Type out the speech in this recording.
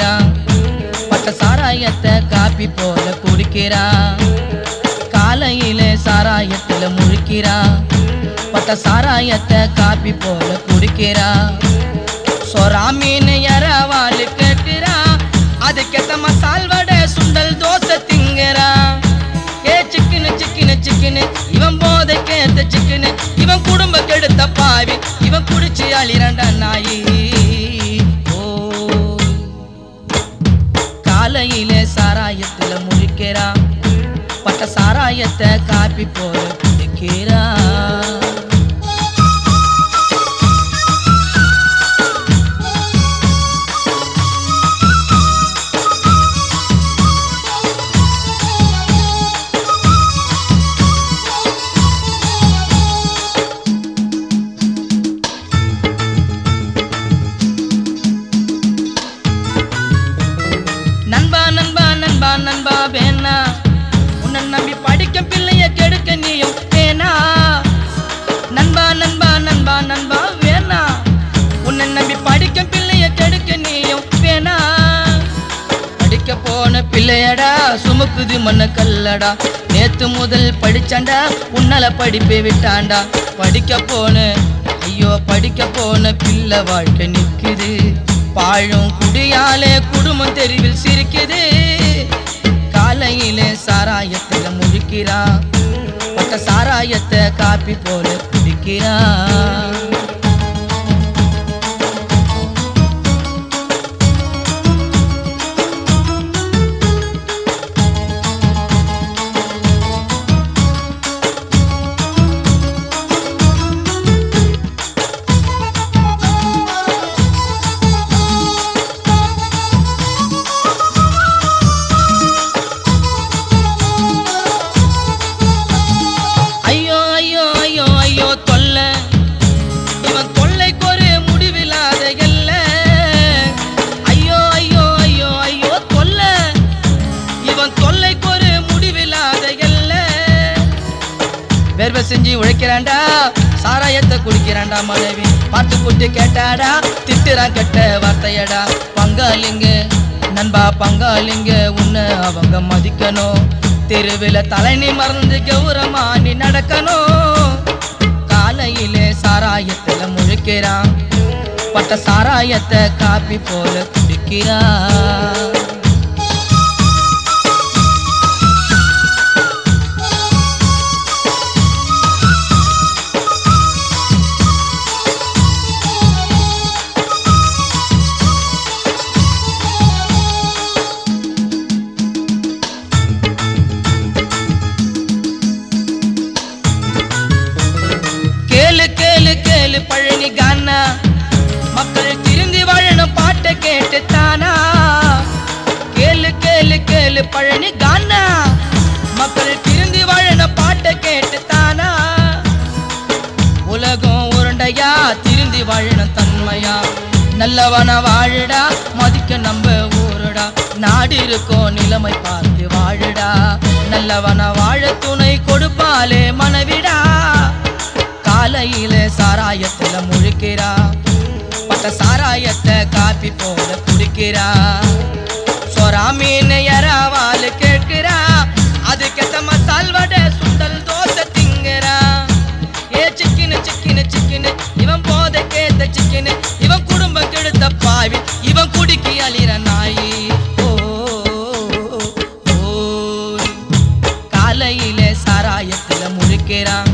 முழிக்கிறான் பட்ட சாராயத்தை காப்பி போல குடிக்கிறான் காலையிலே சாராயத்துல முழிக்கிறான் பட்ட சாராயத்தை காப்பி போல குடிக்கிறான் சொரா மீன் எறவாள் கேட்கிறான் அதுக்கேத்த மசால் வடை சுண்டல் தோசை திங்கிறான் ஏ சிக்கனு சிக்கனு சிக்கனு இவன் போதைக்கேத்த சிக்கனு இவன் குடும்ப கெடுத்த பாவி இவன் குடிச்சு அழிரண்ட நாயி ஓ காலையிலே சாராயத்துல முழிக்கிறான் பட்ட சாராயத்தை காப்பி போல குடிக்கிறான் நண்பா நண்பா நண்பா நண்பா வேணா உன்னை நம்பி படிக்க பிள்ளைய கெடுக்க நீயும் வேணா நண்பா நண்பா நண்பா நண்பா வேணா உன்னை நம்பி படிக்க பிள்ளைய கெடுக்க நீயும் வேணா படிக்க போன பிள்ளையடா சுமக்குது மண்ண கல்லடா நேத்து முதல் படிச்சாண்டா உன்னால படிப்பை விட்டாண்டா படிக்க போன ஐயோ படிக்க போன பிள்ளை வாழ்க்கை நிக்குது பாழும் குடியாலே குடும்பம் தெருவில் சிரிக்குது காலையிலே சாராயத்துல முழிக்கிறான் பட்ட சாராயத்தை காப்பி போல குடிக்கிறான் ஐயோ ஐயோ ஐயோ ஐயோ தொல்லை இவன் தொல்லைக்கு ஒரு முடிவில்லாத எல்ல ஐயோ ஐயோ ஐயோ ஐயோ தொல்லை இவன் தொல்லைக்கு ஒரு முடிவில்லாத எல்ல வேர்வை செஞ்சு உழைக்கிறான்டா சாராயத்தை குடிக்கிறான்டா மனைவி பார்த்து குட்டி கேட்டாடா திட்டுறான் கெட்ட வார்த்தையடா பங்காளிங்க நண்பா பங்காளிங்க உன்னை அவங்க மதிக்கணும் தெருவில் தலை நீ மறந்து கௌரமா நீ நடக்கணும் காலையிலே சாராயத்துல முழிக்கிறான் பட்ட சாராயத்தை காப்பி போல குடிக்கிறான் கேளு கேளு கேளு பழனி கானா மக்கள் திருந்தி வாழணும் பாட்டை கேட்டு தானா கேளு கேளு கேளு பழனி கானா மக்கள் திருந்தி வாழணும் பாட்டை கேட்டு தானா உலகம் உருண்டையா திருந்தி வாழணும் தன்மையா நல்லவன வாழுடா மதிக்க நம்ப ஊருடா நாடு இருக்கோ நிலைமை பார்த்து வாழுடா நல்லவன வாழ துணை கொடுப்பாலே மனவிடா காலையில சாராயத்துல முழிக்கிறா பட்ட சாராயத்தை காப்பி போல குடிக்கிறா சொரா மீன் எறாவால் கேட்கிறா அதுக்கேத்த மசால் வடை சுண்டல் தோசை திங்கிறா ஏ சிக்கினு சிக்கினு சிக்கினு இவன் போதை கேத்த சிக்கினு இவன் குடும்பம் கெடுத்த பாவி இவன் குடிக்கி அழிற நாயி ஓ ஓ, ஓ. காலையிலே சாராயத்துல முழிக்கிறான்